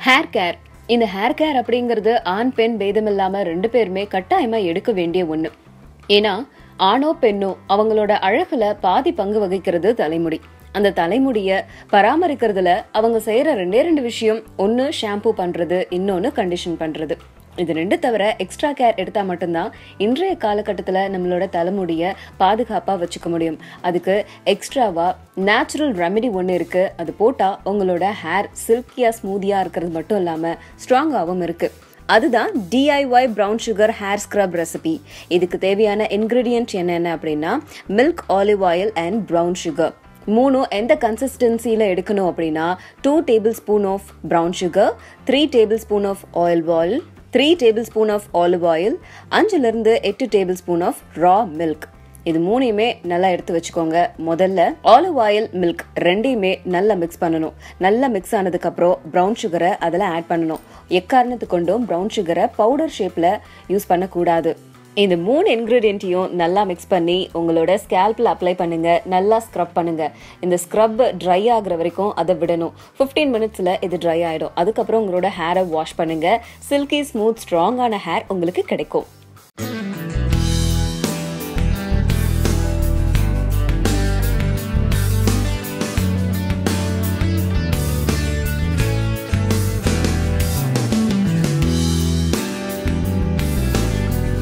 hair care இந்த hair care அப்படிங்கிறது ஆண் பெண் பேதம் இல்லாம ரெண்டு பேருமே கட்டாயமா எடுக்க வேண்டிய ஒண்ணு ஏன்னா ஆணோ பெண்ணோ அவங்களோட அழகுல பாதி பங்கு வகிக்கிறது தலைமுடி அந்த தலைமுடிய பராமரிக்கிறதுல அவங்க செய்யற ரெண்டே ரெண்டு விஷயம் ஒன்னு ஷாம்பு பண்றது இன்னொன்னு கண்டிஷன் பண்றது இது ரெண்டு தவிர எக்ஸ்ட்ரா கேர் எடுத்தா மட்டும்தான் இன்றைய காலகட்டத்துல நம்மளோட தலைமுடிய பாதுகாப்பா வச்சுக்க முடியும் அதுக்கு எக்ஸ்ட்ராவா நேச்சுரல் ரெமெடி ஒன்று இருக்கு அது போட்டா உங்களோட ஹேர் சில்கியா ஸ்மூதியா இருக்கிறது மட்டும் இல்லாம ஸ்ட்ராங்காகவும் இருக்கு அதுதான் DIY brown sugar hair scrub recipe இதுக்கு தேவையான இன்கிரீடியன்ட் என்னென்ன அப்படின்னா milk olive oil and brown sugar மூணும் எந்த கன்சிஸ்டன்சியில் எடுக்கணும் அப்படின்னா two tablespoon of brown sugar three tablespoon of oil oil three tablespoon of olive oil அஞ்சுலேருந்து எட்டு tablespoon of raw milk இது மூணையுமே நல்லா எடுத்து வச்சுக்கோங்க முதல்ல ஆலிவ் ஆயில் மில்க் ரெண்டையுமே நல்லா மிக்ஸ் பண்ணணும் நல்லா மிக்ஸ் ஆனதுக்கு அப்புறம் ப்ரௌன் சுகரை அதில் ஆட் பண்ணணும் எக்காரணத்து கொண்டும் ப்ரௌன் சுகரை பவுடர் ஷேப்ல யூஸ் பண்ணக்கூடாது இந்த மூணு இன்க்ரீடியண்ட்டையும் நல்லா மிக்ஸ் பண்ணி உங்களோட ஸ்கேல்பில் அப்ளை பண்ணுங்க நல்லா ஸ்க்ரப் பண்ணுங்க இந்த ஸ்க்ரப் ட்ரை ஆகுற வரைக்கும் அதை விடணும் ஃபிஃப்டீன் மினிட்ஸில் இது ட்ரை ஆகிடும் அதுக்கப்புறம் உங்களோட ஹேரை வாஷ் பண்ணுங்க சில்கி ஸ்மூத் ஸ்ட்ராங்கான ஹேர் உங்களுக்கு கிடைக்கும்